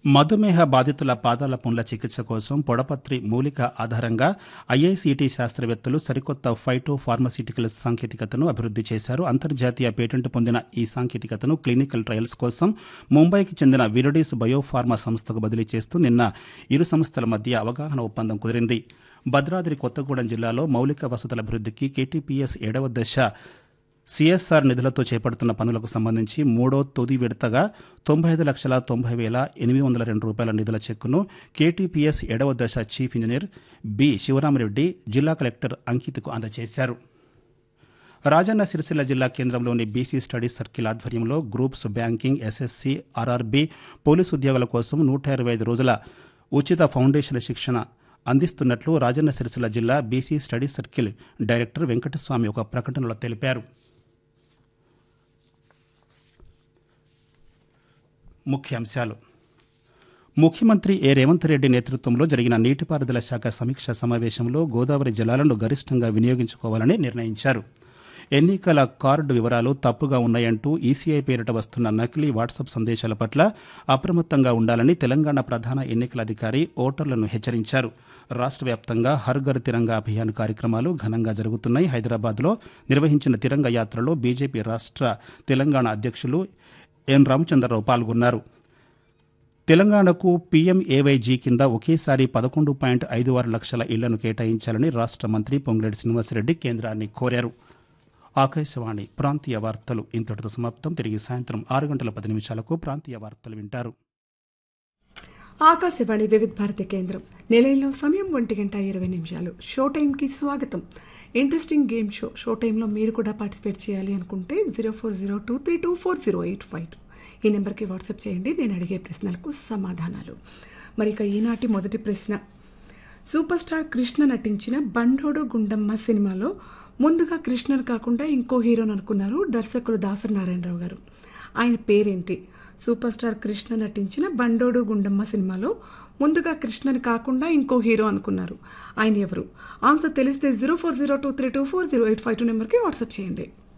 మధుమేహ బాధితుల పాదాల పుండ్ల చికిత్స కోసం పొడపత్రి మూలిక ఆధారంగా ఐఐసిటి శాస్త్రవేత్తలు సరికొత్త ఫైటో ఫార్మస్యూటికల్ సాంకేతికతను అభివృద్ధి చేశారు అంతర్జాతీయ పేటెంట్ పొందిన ఈ సాంకేతికతను క్లినికల్ ట్రయల్స్ కోసం ముంబైకి చెందిన విరడీస్ బయోఫార్మా సంస్థకు బదిలీ చేస్తూ నిన్న ఇరు సంస్థల మధ్య అవగాహన ఒప్పందం కుదిరింది భద్రాద్రి కొత్తగూడెం జిల్లాలో మౌలిక వసతుల అభివృద్ధికి కేటీపీఎస్ ఏడవ దశ సిఎస్ఆర్ నిధులతో చేపడుతున్న పనులకు సంబంధించి మూడో తుది విడతగా తొంభై ఐదు లక్షల తొంభై వేల ఎనిమిది వందల రెండు రూపాయల నిధుల చెక్కును కేటీపీఎస్ ఏడవ దశ చీఫ్ ఇంజనీర్ బి శివరామరెడ్డి జిల్లా కలెక్టర్ అంకిత్కు అందజేశారు రాజన్న సిరిసిల్ల జిల్లా కేంద్రంలోని బీసీ స్టడీస్ సర్కిల్ ఆధ్వర్యంలో groups banking SSC RRB police ఉద్యోగాల కోసం నూట ఇరవై ఐదు రోజుల ఉచిత ఫౌండేషన్ శిక్షణ అందిస్తున్నట్లు రాజన్న సిరిసిల్ల జిల్లా BC studies circle director Venkataswamy ఒక ప్రకటనలో తెలిపారు ముఖ్యాంశాలు ముఖ్యమంత్రి ఏ రేవంత్ రెడ్డి నేతృత్వంలో జరిగిన నీటిపారుదల శాఖ సమీక్ష సమావేశంలో గోదావరి జలాలను గరిష్టంగా వినియోగించుకోవాలని నిర్ణయించారు ఎన్నికల కార్డు వివరాలు తప్పుగా ఉన్నాయంటూ ఈసీఐ పేరిట వస్తున్న నకిలీ వాట్సాప్ సందేశాల పట్ల అప్రమత్తంగా ఉండాలని తెలంగాణ ప్రధాన ఎన్నికల అధికారి ఓటర్లను హెచ్చరించారు రాష్ట్ర వ్యాప్తంగా హర్ ఘర్ తిరంగా అభియాన్ కార్యక్రమాలు ఘనంగా జరుగుతున్నాయి హైదరాబాద్లో నిర్వహించిన తిరంగ యాత్రలో బీజేపీ రాష్ట్ర తెలంగాణ అధ్యక్షులు ఎన్ రామచంద్రరావు పాల్గొన్నారు తెలంగాణకు పీఎంఏవైజీ కింద ఒకేసారి పదకొండు పాయింట్ ఐదు ఆరు లక్షల ఇళ్లను కేటాయించాలని రాష్ట్ర మంత్రి పొంగులేటి శ్రీనివాసరెడ్డి కేంద్రాన్ని కోరారు ఆకాశవాణి ప్రాంతీయ వార్తలు ఇంతటితో సమాప్తం తిరిగి సాయంత్రం ఆరు గంటల పది నిమిషాలకు ప్రాంతీయ వార్తలు వింటారు ఆకాశవాణి వివిధ భారతి కేంద్రం నిలయంలో సమయం ఒంటి గంట ఇరవై నిమిషాలు షో టైంకి స్వాగతం ఇంట్రెస్టింగ్ గేమ్ షో షో టైంలో మీరు కూడా పార్టిసిపేట్ చేయాలి అనుకుంటే zero four zero two three two four zero eight five two ఈ నెంబర్కి వాట్సాప్ చేయండి నేను అడిగే ప్రశ్నలకు సమాధానాలు మరి ఇక ఈనాటి మొదటి ప్రశ్న సూపర్ స్టార్ కృష్ణ నటించిన బండోడు గుండమ్మ సినిమాలో ముందుగా కృష్ణను కాకుండా ఇంకో హీరోని అనుకున్నారు దర్శకులు దాసరి నారాయణరావు గారు ఆయన పేరేంటి సూపర్ స్టార్ కృష్ణ నటించిన బండోడు గుండమ్మ సినిమాలో ముందుగా కృష్ణని కాకుండా ఇంకో హీరో అనుకున్నారు ఆయన ఎవరు ఆన్సర్ తెలిస్తే zero four zero two three two four zero eight five two నెంబర్కి వాట్సాప్ చేయండి